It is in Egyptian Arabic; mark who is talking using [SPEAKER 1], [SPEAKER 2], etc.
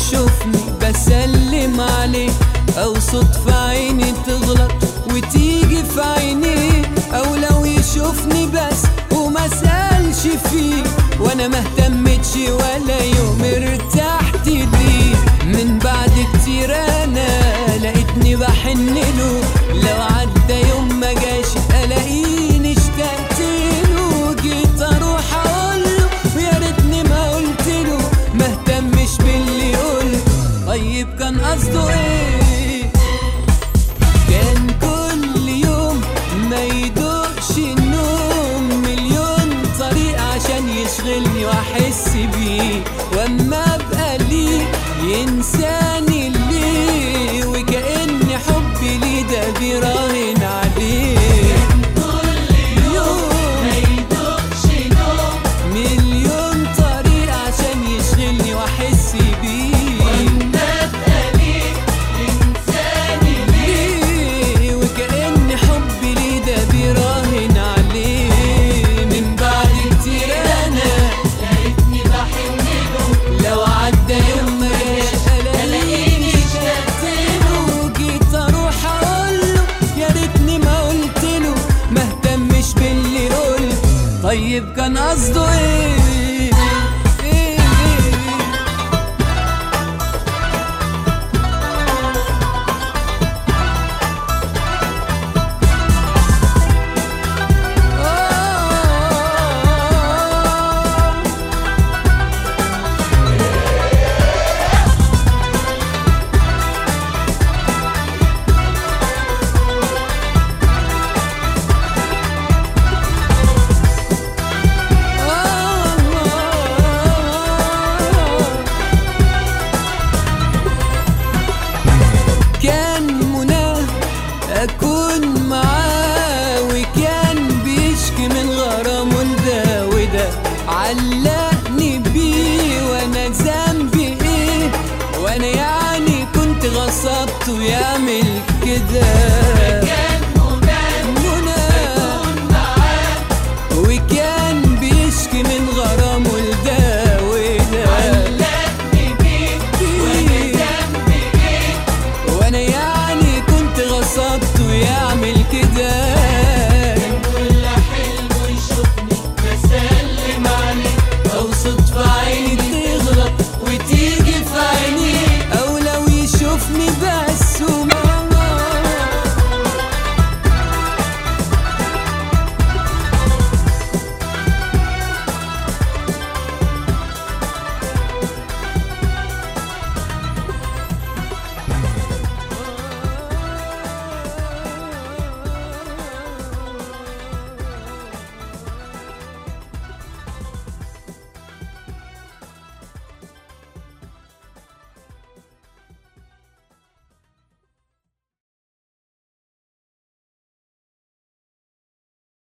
[SPEAKER 1] يشوفني بسلم عليه او صدفة عيني تغلط وتيجي في عينيه او لو يشوفني بس وما سألش فيه وانا ما اهتمتش ولا يوم ارتحت ليه من بعد كتير انا لقيتني بحن له لو عدى يوم ما جاش الاقيني اشتقت له جيت اروح اقول له ويا ريتني ما قلت له ما اهتمش باللي قلت طيب كان قصده ايه كان كل يوم ما يدوقش النوم مليون طريقة عشان يشغلني واحس بيه واما ابقى ليه ينساني ليه وكأن حبي ليه ده بيراهن عليه يوم مليون طريقة عشان يشغلني واحس بيه ليه وكأن حبي ليه ده بيراهن عليه من بعد كتير انا لو عدى يوم ما جاش الاقيني اشتقت له جيت اروح اقول له يا ريتني ما قلت له ما اهتمش باللي قلت طيب كان قصده ايه إيه إيه آه كان مناه اكون معاه وكان بيشكي من غرامه لده وده علقني بيه وانا ذنبي ايه وانا يعني كنت غصبته يعمل كده